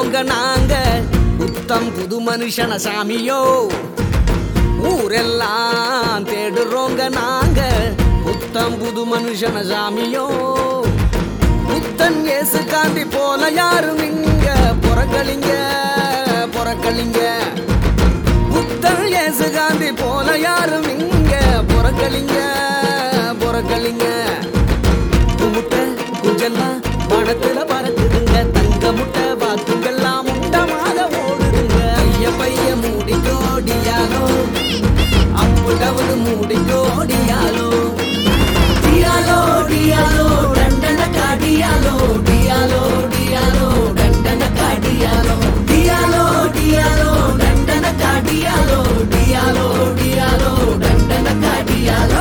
தேடுறோங்க நாங்க புத்தம் புது மனுஷன சாமியோ ஊரெல்லாம் தேடுறோங்க நாங்க புத்தம் புது மனுஷன சாமியோ புத்தன் இயேசு காந்தி போல யாரும் இங்க புறக்கலிங்க புறக்கலிங்க புத்தன் இயேசு காந்தி போல யாரும் இங்க புறக்கலிங்க புறக்கலிங்க முட்டை குஞ்செல்லாம் பணத்துல பறக்குதுங்க தங்க முட்டை வாக்குங்கெல்லாம் முண்டமாக ஓடுதுங்க ஐய பைய மூடி கோடியாலோ அப்புடவுது மூடி கோடியாலோ டியாலோ டியாலோ டண்டன காடியாலோ டியாலோ டியாலோ டண்டன காடியாலோ டியாலோ டியாலோ டண்டன காடியாலோ டியாலோ டியாலோ டண்டன காடியாலோ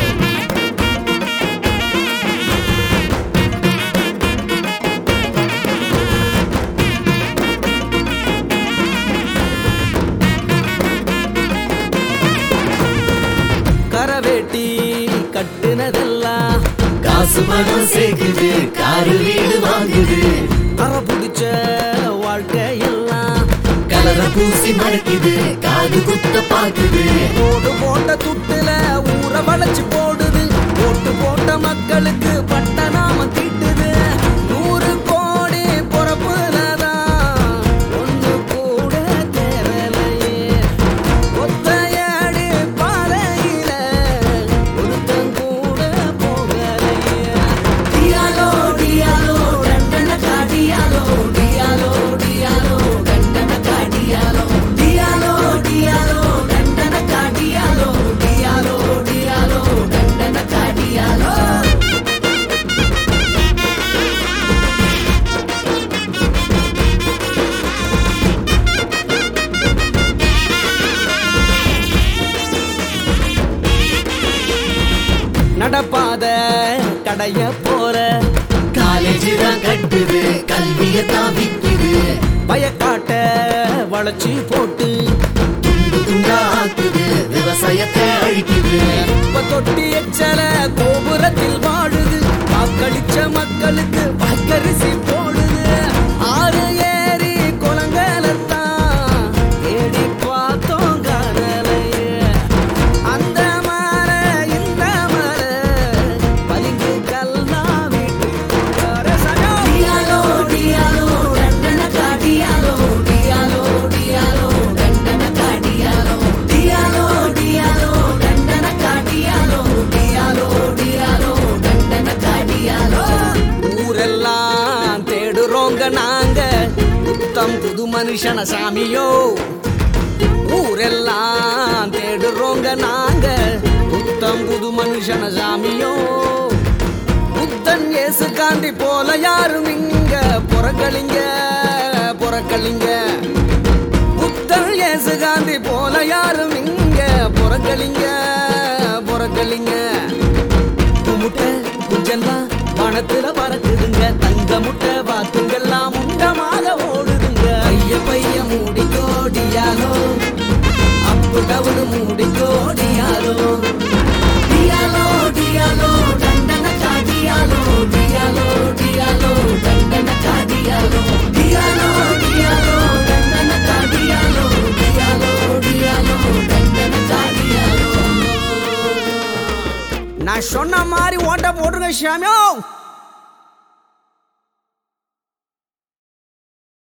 கரவேட்டி கட்டுனதெல்லாம் காசு பணம் சேர்க்குது காரு வீடு வாங்குது அற பிடிச்ச வாழ்க்கையெல்லாம் கலர பூசி மறைக்குது காது குத்த பாக்குது ஓடு போட்ட துட்டுல ஊற வளைச்சு போடுது ஓட்டு போட்ட மக்களுக்கு பட்ட நாம தீட்டுது நூறு கோடி பொறப்புலதான் ஒண்ணு கூட தேரலையே ஒத்தையடி பாறையில ஒருத்தன் கூட போகலையே டியாலோ டியாலோ டண்டன காடியாலோ டியாலோ டியாலோ டண்டன காடியாலோ டியாலோ டியாலோ டண்டன காடியாலோ டியாலோ டியாலோ டண்டன காடியாலோ நடப்பாத கடைய போற காலேஜ் தான் கட்டுது கல்விய தான் விக்குது பயக்காட்ட வளைச்சி போட்டு துண்டு துண்டா ஆக்குது விவசாயத்தை அழிக்குது இப்ப தொட்டி எச்சல கோபுரத்தில் வாழுது வாக்களிச்ச மக்களுக்கு வாக்கரிசி போடுது ஆறு ஏரி குளங்களத்தான் தேடி பார்த்தோம் காணலையே அந்த மர இந்த மர பலிங்கு கல்லா வீட்டு டியாலோ டியாலோ டண்டன காடியாலோ டியாலோ டியாலோ டண்டன காடியாலோ டியாலோ டியாலோ டண்டன காடியாலோ டியாலோ டியாலோ டண்டன காடியாலோ ஊரெல்லாம் தேடுறோங்க நாங்க புத்தம் புது மனுஷன சாமியோ ஊரெல்லாம் தேடுறோங்க நாங்க புத்தம் புது மனுஷன சாமியோ புத்தன் இயேசு காந்தி போல யாரும் இங்க புறக்கலிங்க புறக்கலிங்க புத்தன் இயேசு காந்தி போல யாரும் இங்க புறக்கலிங்க புறக்கலிங்க முட்டை குஞ்செல்லாம் பணத்துல பறக்குதுங்க தங்க முட்டை வாத்துங்கெல்லாம் முண்டமாக ஓடுதுங்க ஐய பைய மூடி கோடியாலோ அப்பு டவுனு மூடி கோடியாலோ டியாலோ டியாலோ டண்டன காடியாலோ டியாலோ டியாலோ டண்டன காடியாலோ டியாலோ டியாலோ டண்டன காடியாலோ டியாலோ டியாலோ டண்டன காடியாலோ நான் சொன்ன மாதிரி ஓட்ட போட்டுருங்க ஷாமியோ